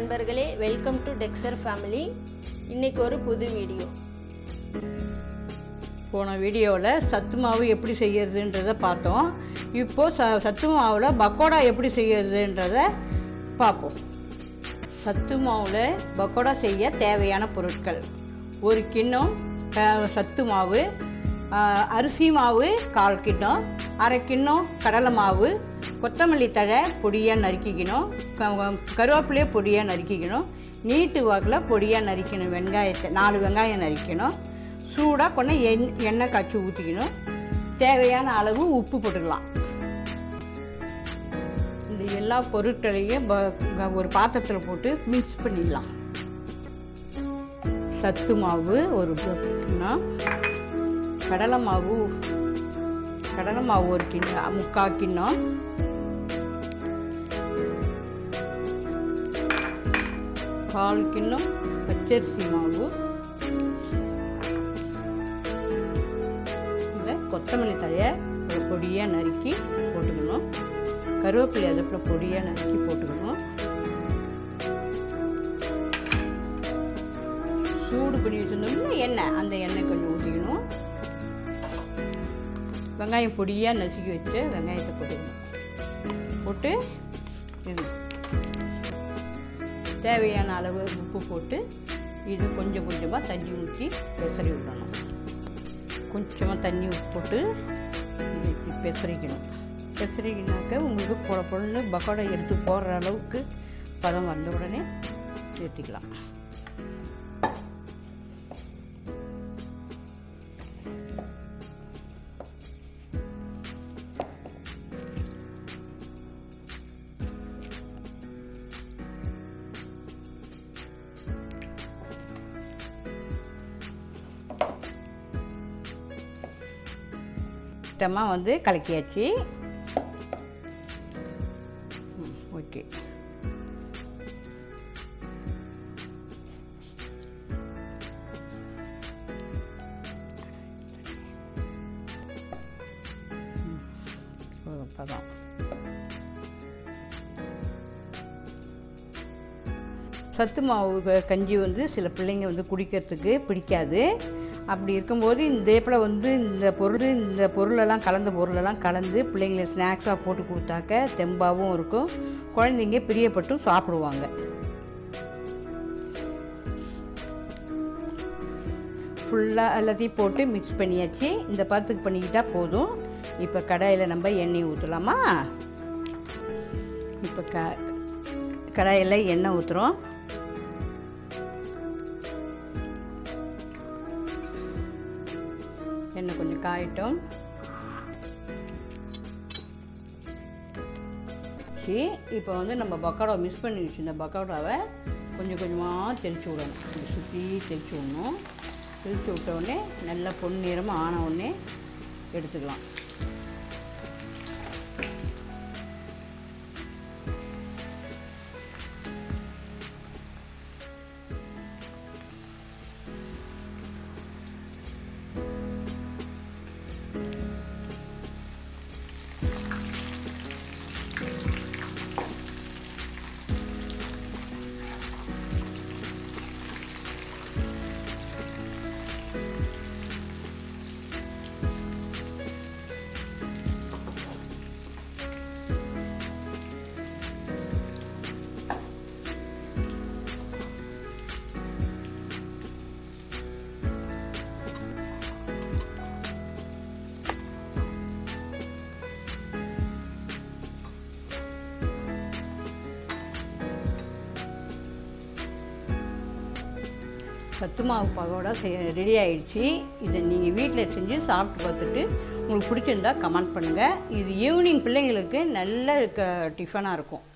நண்பர்களே welcome to டெக்ஸர் family இன்னைக்கு ஒரு புது வீடியோ போன வீடியோவில் சத்து மாவு எப்படி செய்யறதுன்றதை பார்த்தோம் இப்போ ச சத்து மாவில் பக்கோடா எப்படி செய்யறதுன்றத பார்ப்போம் சத்து மாவில் பக்கோடா செய்ய தேவையான பொருட்கள் ஒரு கிண்ணம் அஹ், சத்து மாவு அஹ், அரிசி மாவு கால் கிண்ணம் அரை கிண்ணம் கடலை மாவு கொத்தமல்லி தழை பொடியாக நறுக்கிக்கணும் க- கருவேப்பிலையை பொடியாக நறுக்கிக்கணும் நீட்டு வாக்கில் பொடியாக நறுக்கணும் வெங்காயத்தை நாலு வெங்காயம் நறுக்கணும் சூடாக கொஞ்சம் எண் எண்ணெய் காய்ச்சி ஊற்றிக்கணும் தேவையான அளவு உப்பு போட்டுக்கலாம் இந்த எல்லா பொருட்களையும் ப- க- ஒரு பாத்திரத்தில் போட்டு மிக்ஸ் பண்ணிடலாம் சத்து மாவு ஒரு கிண்ணம் கடலை மாவு கடலை மாவு ஒரு கிண்ணம் முக்கால் கிண்ணம் கால் கிண்ணம் பச்சரிசி மாவு இந்த கொத்தமல்லி தழையை ஒரு பொடியாக நறுக்கி போட்டுக்கணும் கருவேப்பிலை அதுக்குள்ள பொடியாக நறுக்கி போட்டுக்கணும் சூடு பண்ணி வச்சுருந்தோம்னா எண்ணெய் அந்த எண்ணெய் கொஞ்சம் ஊற்றிக்கணும் வெங்காயம் பொடியாக நசுக்கி வச்சு வெங்காயத்தை போட்டுக்கணும் போட்டு இது தேவையான அளவு உப்பு போட்டு இது கொஞ்சம் கொஞ்சமாக தண்ணி ஊற்றி பெசரி விடணும் கொஞ்சமாக தண்ணி உப்பு போட்டு இது இப்படி பெசரிக்கணும் பெசரிக்கினாக்க உங்களுக்கு பொல பொண்ணு பக்கோடா எடுத்து போடுற அளவுக்கு பதம் வந்த உடனே ஏற்றிக்கலாம் சுத்தமாக வந்து கலக்கியாச்சு ம், ஓகே ம், ஒரு பதம் சத்து மாவு க- கஞ்சி வந்து சில பிள்ளைங்க வந்து குடிக்கிறதுக்கு பிடிக்காது அப்படி இருக்கும்போது இந்த இதில் வந்து இந்த பொருள் இந்த பொருளெல்லாம் கலந்த பொருளெல்லாம் கலந்து பிள்ளைங்களை ஸ்நாக்ஸாக போட்டு கொடுத்தாக்க தெம்பாகவும் இருக்கும் குழந்தைங்க பிரியப்பட்டும் சாப்பிடுவாங்க ஃபுல்லாக எல்லாத்தையும் போட்டு மிக்ஸ் பண்ணியாச்சு இந்த பதத்துக்கு பண்ணிக்கிட்டால் போதும் இப்போ கடாயில் நம்ம எண்ணெய் ஊற்றலாமா இப்போ க கடாயில் எண்ணெய் ஊற்றுறோம் எண்ணெய் கொஞ்சம் காயட்டும் சரி இப்போ வந்து நம்ம பக்கோடா மிஸ் பண்ணி வச்சுருந்த பக்கோடாவை கொஞ்சம் கொஞ்சமாக தெளித்து விடணும் இப்படி சுற்றி தெளித்து விடணும் தெளித்து விட்ட உடனே நல்லா பொன்னிறமாக ஆன உடனே எடுத்துக்கலாம் சத்து மாவு பகோடா செய் ரெடி ஆயிடுச்சு இதை நீங்கள் வீட்டில் செஞ்சு சாப்பிட்டு பார்த்துட்டு உங்களுக்கு பிடிச்சிருந்தா கமெண்ட் பண்ணுங்கள் இது ஈவினிங் பிள்ளைங்களுக்கு நல்ல க டிஃபனாக இருக்கும்